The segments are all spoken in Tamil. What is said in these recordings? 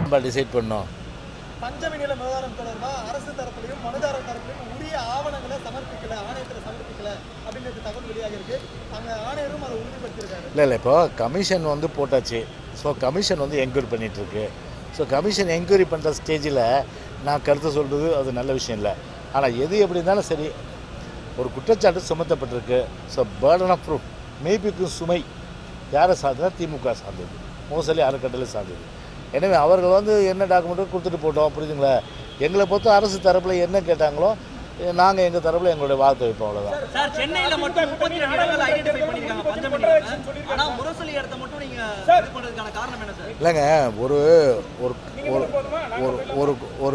தான்ப்பா டிசைட் பண்ணோம் பஞ்சமி நில விவகாரம் தொடர்பா அரசு தரப்புலையும் மனுதாரர் தரப்புலையும் உரிய ஆவணங்களை சமர்ப்பிக்கல ஆணையத்தில் சமர்ப்பிக்கல அப்படின்னு தகவல் வெளியாக இருக்கு அங்க ஆணையரும் அதை உறுதிப்படுத்தியிருக்காரு இல்லை இல்லை இப்போ கமிஷன் வந்து போட்டாச்சு ஸோ கமிஷன் வந்து என்கொயரி பண்ணிகிட்ருக்கு ஸோ கமிஷன் என்கொயரி பண்ணுற ஸ்டேஜில் நான் கருத்து சொல்கிறது அது நல்ல விஷயம் இல்லை ஆனால் எது எப்படி இருந்தாலும் சரி ஒரு குற்றச்சாட்டு சுமத்தப்பட்டிருக்கு ஸோ பேர்டன் ஆஃப் ப்ரூஃப் மெய்பிக்கு சுமை யாரை சார்ந்ததா திமுக சார்ந்தது மோஸ்ட்லி அறக்கட்டளை சார்ந்தது எனவே அவர்கள் வந்து என்ன டாக்குமெண்ட்டோ கொடுத்துட்டு போட்டோம் புரியுதுங்களா எங்களை பொறுத்த அரசு தரப்பில் என்ன கேட்டாங்களோ நாங்கள் எங்கள் தரப்பில் எங்களுடைய வார்த்தை வைப்போம் அவ்வளோதான் சார் சென்னையில மட்டும் முப்பத்தி ரெண்டு இடங்கள் ஐடென்டிஃபை பண்ணிருக்காங்க பஞ்சமணி ஆனா முரசொலி இடத்த மட்டும் நீங்க இது பண்றதுக்கான காரணம் என்ன சார் இல்லைங்க ஒரு ஒரு ஒரு ஒரு ஒரு ஒரு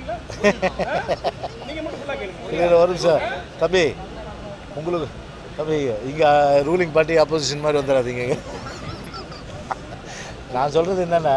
இல்லை ஒரு நிமிஷம் தம்பி உங்களுக்கு தம்பி இங்கே ரூலிங் பார்ட்டி அப்போசிஷன் மாதிரி வந்துடாதீங்க நான் சொல்கிறது என்னென்னா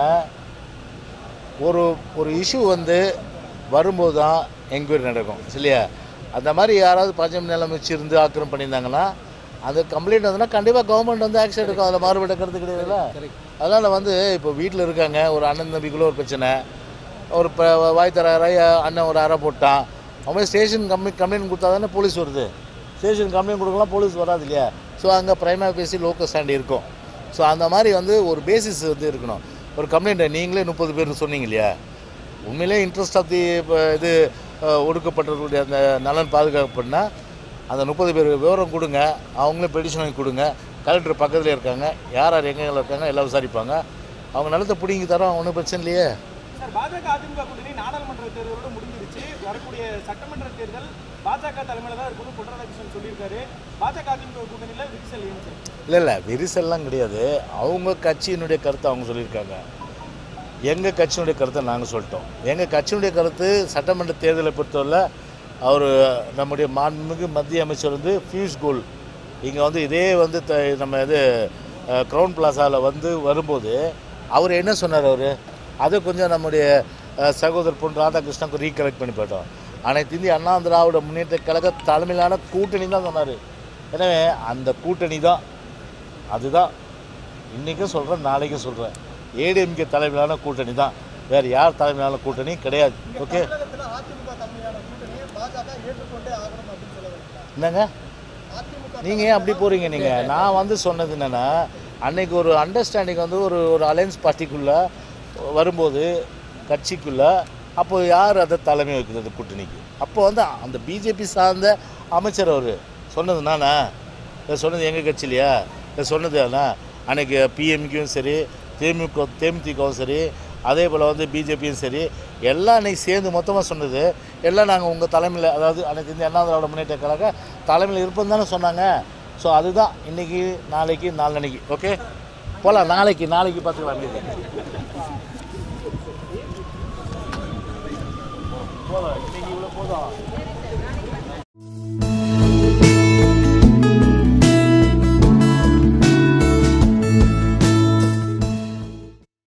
ஒரு ஒரு இஷ்யூ வந்து வரும்போது தான் என்கொயரி நடக்கும் இல்லையா அந்த மாதிரி யாராவது பஞ்சம் நிலம் வச்சிருந்து ஆக்கிரம் பண்ணியிருந்தாங்கன்னா அது கம்ப்ளைண்ட் வந்ததுன்னா கண்டிப்பாக கவர்மெண்ட் வந்து ஆக்ஷன் எடுக்கும் அதில் மாறுபட்ட கருத்து கிடையாதுல்ல அதனால் வந்து இப்போ வீட்டில் இருக்காங்க ஒரு அண்ணன் தம்பிக்குள்ளே ஒரு பிரச்சனை ஒரு இப்போ வாய் தராராய் அண்ணன் ஒரு அறை போட்டான் அவன் ஸ்டேஷன் கம்ப்ளை கம்ப்ளைண்ட் கொடுத்தா தானே போலீஸ் வருது ஸ்டேஷன் கம்ப்ளைண்ட் கொடுக்கலாம் போலீஸ் வராது இல்லையா ஸோ அங்கே ப்ரைமா பேசி லோக்கல் ஸ்டாண்ட் இருக்கும் ஸோ அந்த மாதிரி வந்து ஒரு பேசிஸ் வந்து இருக்கணும் ஒரு கம்ப்ளைண்ட்டை நீங்களே முப்பது பேர் சொன்னீங்க இல்லையா உண்மையிலே இன்ட்ரெஸ்ட் ஆஃப் தி இப்போ இது அஹ், ஒடுக்கப்பட்டவர்களுடைய அந்த நலன் பாதுகாப்புன்னா அந்த முப்பது பேர் விவரம் கொடுங்க அவங்களே பெடிஷன் வாங்கி கொடுங்க கலெக்டர் பக்கத்தில் இருக்காங்க யார் யார் எங்கெங்க இருக்காங்க எல்லாம் விசாரிப்பாங்க அவங்க நிலத்தை பிடிங்கி தரோம் ஒன்றும் பிரச்சனை இல்லையே சார் பாஜக அதிமுக கூட்டணி நாடாளுமன்ற தேர்தலோட முடிஞ்சிருச்சு வரக்கூடிய சட்டமன்ற தேர்தல் பாஜக தலைமையில தான் இருக்குன்னு பொன் ராதாகிருஷ்ணன் சொல்லியிருக்காரு பாஜக அதிமுக கூட்டணியில விரிசல் ஏன் சார் இல்லை இல்லை விரிசல்லாம் கிடையாது அவங்க கட்சியினுடைய கருத்தை அவங்க சொல்லியிருக்காங்க எங்கள் கட்சியினுடைய கருத்தை நாங்கள் சொல்லிட்டோம் எங்கள் கட்சியினுடைய கருத்து சட்டமன்ற தேர்தலை பொறுத்தவரை அவர் நம்முடைய மாண்புமிகு மத்திய அமைச்சர் வந்து பியூஷ் கோல் இங்கே வந்து இதே வந்து த நம்ம இது க்ரௌன் பிளாசாவில் வந்து வரும்போது அவர் என்ன சொன்னார் அவர் அதை கொஞ்சம் நம்முடைய அஹ், சகோதரர் பொன் ராதாகிருஷ்ணனுக்கு ரீகலெக்ட் பண்ணி போயிட்டோம் அனைத்து இந்திய அண்ணா திராவிட முன்னேற்ற கழக தலைமையிலான கூட்டணி தான் சொன்னார் எனவே அந்த கூட்டணி தான் அதுதான் இன்றைக்கும் சொல்கிறேன் நாளைக்கும் சொல்கிறேன் ஏடிஎம்கே தலைமையிலான கூட்டணி தான் வேறு யார் தலைமையிலான கூட்டணி கிடையாது ஓகே தமிழகத்தில் அதிமுக தலைமையான கூட்டணியை பாஜக ஏற்றுக்கொண்டே ஆகணும் அப்படின்னு சொல்ல வரீங்களா என்னங்க அதிமுக நீங்கள் ஏன் அப்படி போகிறீங்க நீங்கள் நான் வந்து சொன்னது என்னென்னா அன்னைக்கு ஒரு அண்டர்ஸ்டாண்டிங் வந்து ஒரு ஒரு அலையன்ஸ் பார்ட்டிக்குள்ளே வரும்போது கட்சிக்குள்ளே அப்போ யார் அதை தலைமை வைக்கிறது கூட்டணிக்கு அப்போ வந்து அந்த பிஜேபி சார்ந்த அமைச்சர் அவர் சொன்னது நானா இதை சொன்னது எங்கள் கட்சியிலையா இதை சொன்னது அண்ணா அன்னைக்கு பிஎம்கியும் சரி தேமுக தேமுதிகவும் சரி அதே போல் வந்து பிஜேபியும் சரி எல்லாம் அன்னைக்கு சேர்ந்து மொத்தமாக சொன்னது எல்லாம் நாங்கள் உங்கள் தலைமையில் அதாவது அனைத்து இந்திய அண்ணா திராவிட முன்னேற்ற கழக தலைமையில் இருப்போம் தானே சொன்னாங்க ஸோ அதுதான் இன்றைக்கி நாளைக்கு நாளன்னைக்கு ஓகே போகலாம் நாளைக்கு நாளைக்கு பார்த்துக்கலாம் போதும் இன்னைக்கு இவ்வளோ போதும்